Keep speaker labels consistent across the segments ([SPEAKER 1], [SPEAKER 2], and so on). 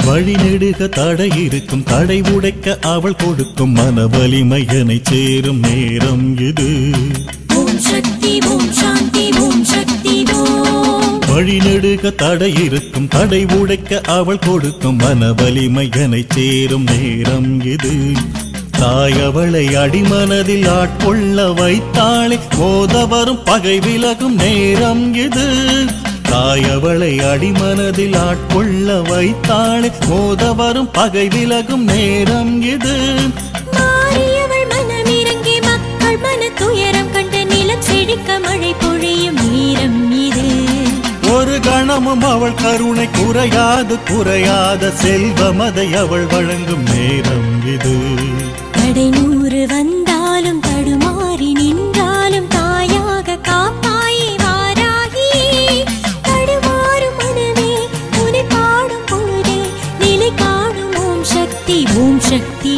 [SPEAKER 1] வழி நெடுக தடை இருக்கும் தடை உடைக்க அவள் கொடுக்கும் மன வலிமையனை சேரும் நேரம் இது
[SPEAKER 2] ஓம் சக்தி ஓம் சாந்தி ஓம் சக்தி ஓம்
[SPEAKER 1] வழி நெடுக தடை இருக்கும் தடை உடைக்க அவள் கொடுக்கும் மன வலிமையனை சேரும் நேரம் இது தாய் அவளை அடிமனதில் ஆட்கொள்ள வைத்தாளே மோத வரும் பகை விலகும் நேரம் இது தாய் அவளை அடிமனதில் ஆட்கொள்ள வைத்தாளே மோத வரும் பகை விலகும் நேரம் இது
[SPEAKER 2] மாறியவள் மனமிறங்கி மக்கள் மன துயரம் கண்டு நிலம் செழிக்க மழை பொழியும் நேரம் இது
[SPEAKER 1] ஒரு கணமும் அவள் கருணை குறையாது குறையாத செல்வமதை அவள் வழங்கும் நேரம் இது
[SPEAKER 2] தடை நூறு வந்தாலும் தடுமாறி நின்றாலும் தாயாக காப்பாயே வாராகி தடுமாறும் மனமே உனை பாடும் பொழுதே நிலை காணும் ஓம் சக்தி ஓம் சக்தி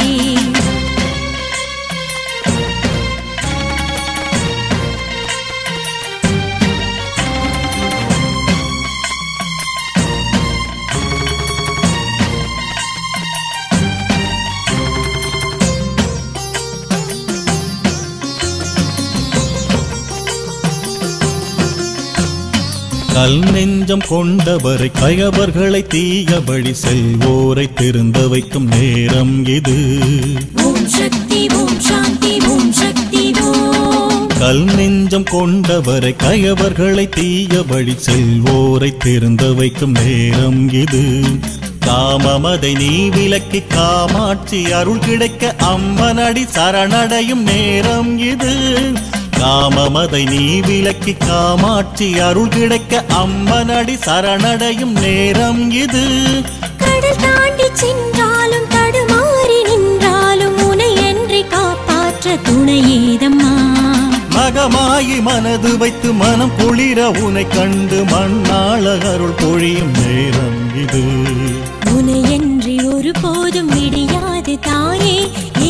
[SPEAKER 1] கல் நெஞ்சம் கொண்டவரை கயவர்களை தீயபடி செல்வோரை திருந்த வைக்கும் நேரம் இது
[SPEAKER 2] ஓம் சக்தி ஓம் சாந்தி ஓம் சக்தி ஓம்
[SPEAKER 1] கல் நெஞ்சம் கொண்டவரை கயவர்களை தீயபடி செல்வோரை திருந்த வைக்கும் நேரம் இது காமமதை நீ விலக்கி காமாட்சி அருள் கிடைக்க அம்மனடி சரணடையும் நேரம் இது காமமதை நீ விலக்கி காமாட்சி அருள் கிடைக்க அம்மனடி சரணடையும் நேரம் இது
[SPEAKER 2] கடல் தாண்டி சென்றாலும் தடுமாறி நின்றாலும் உனை என்று காப்பாற்ற துணையேதம்மா
[SPEAKER 1] மகமாயி மனது வைத்து மனம் குளிர உனை கண்டு மண்ணாள அருள் பொழியும் நேரம் இது
[SPEAKER 2] உனையன்றி ஒருபோதும் விடியாது தாயே